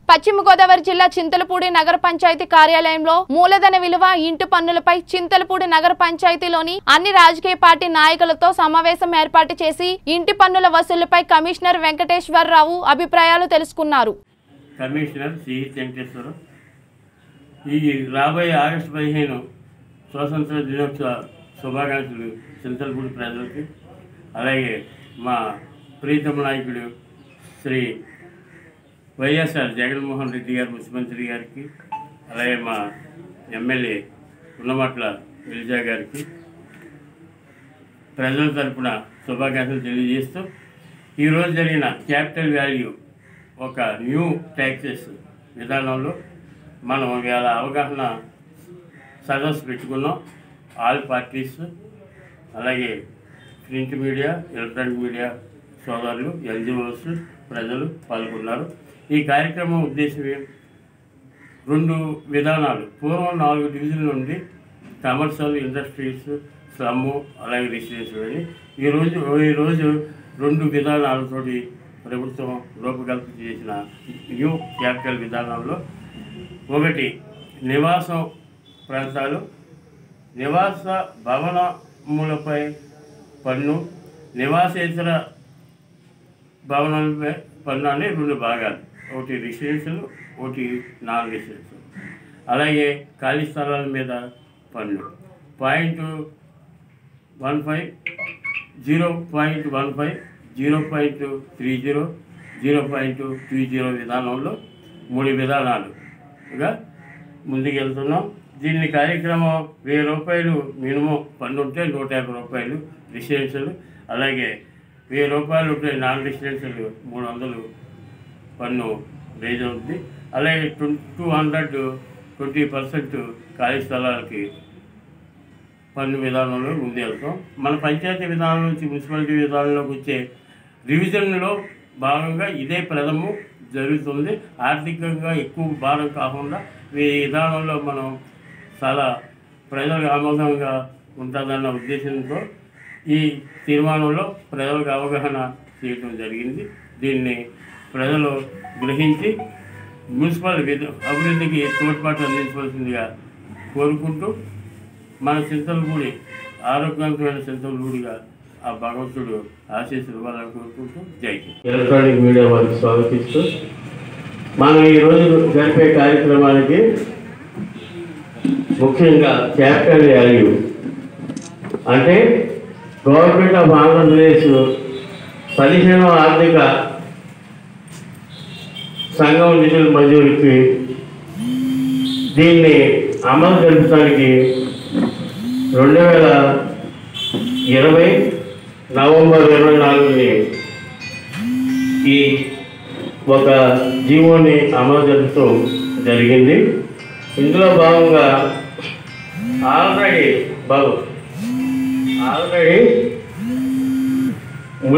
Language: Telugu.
పశ్చిమ గోదావరి జిల్లా చింతలపూడి నగర పంచాయతీ కార్యాలయంలో మూలధన విలువ ఇంటి పన్నులపై చింతలపూడి నగర పంచాయతీలోని అన్ని రాజకీయ పార్టీ నాయకులతో సమావేశం ఏర్పాటు చేసి ఇంటి పన్నుల వసూలుపై కమిషనర్ వెంకటేశ్వరరావు అభిప్రాయాలు తెలుసుకున్నారు కమిషనర్ సిహెచ్ వెంకటేశ్వరం ఈ రాబోయే ఆగస్టు పదిహేను స్వాతంత్ర దినోత్సవ శుభాకాంక్షలు చింతలపూడి ప్రజలకి అలాగే మా ప్రీతమ నాయకుడు శ్రీ వైఎస్ఆర్ జగన్మోహన్ రెడ్డి గారు ముఖ్యమంత్రి గారికి అలాగే మా ఎమ్మెల్యే ఉన్నమట్ల గిరిజా గారికి ప్రజల తరపున శుభాకాంక్షలు తెలియజేస్తూ ఈరోజు జరిగిన క్యాపిటల్ వాల్యూ ఒక న్యూ ట్యాక్సెస్ విధానంలో మనం ఇవాళ అవగాహన సదస్సు పెట్టుకున్నాం ఆల్ పార్టీస్ అలాగే ప్రింట్ మీడియా ఎలక్ట్రానిక్ మీడియా సోదరులు ఎన్జిఓస్ ప్రజలు పాల్గొన్నారు ఈ కార్యక్రమం ఉద్దేశం ఏం రెండు విధానాలు పూర్వం నాలుగు డివిజన్లు ఉండి కమర్షియల్ ఇండస్ట్రీస్ స్లమ్ అలాగే రెసిడెన్షియల్ అని ఈరోజు ఈరోజు రెండు విధానాలతోటి ప్రభుత్వం రూపకల్పన చేసిన న్యూ క్యాపిటల్ విధానంలో ఒకటి నివాసం ప్రాంతాలు నివాస భవనములపై పన్ను నివాసేతర భవనాలపై పన్ను అనే రెండు భాగాలు ఒకటి రెసిడెన్షియల్ ఒకటి నాన్ రెసిడెన్షియల్ అలాగే ఖాళీ స్థలాల మీద పన్ను point one five zero point one five zero point three zero zero point three zero విధానంలో మూడు విధానాలుగా ముందుకెళ్తున్నాం దీన్ని కార్యక్రమం వెయ్యి రూపాయలు మినిమం పన్ను ఉంటే నూట యాభై రూపాయలు రెసిడెన్షియల్ అలాగే వెయ్యి రూపాయలు ఉంటే నాన్ రెసిడెన్షియల్ మూడు వందలు పన్ను రేజ్ అవుతుంది అలాగే టూ హండ్రెడ్ ట్వంటీ పర్సెంట్ ఖాళీ స్థలాలకి పన్ను విధానంలో ముందు వెళ్తాం మన పంచాయతీ విధానం నుంచి మున్సిపాలిటీ విధానంలోకి వచ్చే రివిజన్లో భాగంగా ఇదే ప్రథమం జరుగుతుంది ఆర్థికంగా ఎక్కువ భారం కాకుండా ఈ విధానంలో మనం చాలా ప్రజలకు ఆమోదంగా ఉంటుందన్న ఉద్దేశంతో ఈ తీర్మానంలో ప్రజలకు అవగాహన చేయడం జరిగింది దీన్ని ప్రజలు గ్రహించి మున్సిపల్ విధ అభివృద్ధికి తోడ్పాటు అందించవలసిందిగా కోరుకుంటూ మన చింతలపూడి ఆరోగ్యవంతమైన చింతలపూడిగా ఆ భగవంతుడు ఆశీస్సులు ఇవ్వాలని కోరుకుంటూ జై హింద్. ఎలక్ట్రానిక్ మీడియా వారికి స్వాగతిస్తూ మనం ఈరోజు జరిపే కార్యక్రమానికి ముఖ్యంగా క్యాపిటల్ వాల్యూ అంటే గవర్నమెంట్ ఆఫ్ ఆంధ్రప్రదేశ్ పదిహేనవ ఆర్థిక సంఘం నిధుల మంజూరికి దీన్ని అమలు జరపడానికి రెండు వేల ఇరవై నవంబర్ ఇరవై నాలుగుని ఈ ఒక జీవోని అమలు జరుపుతూ జరిగింది ఇందులో భాగంగా ఆల్రెడీ బాబు ఆల్రెడీ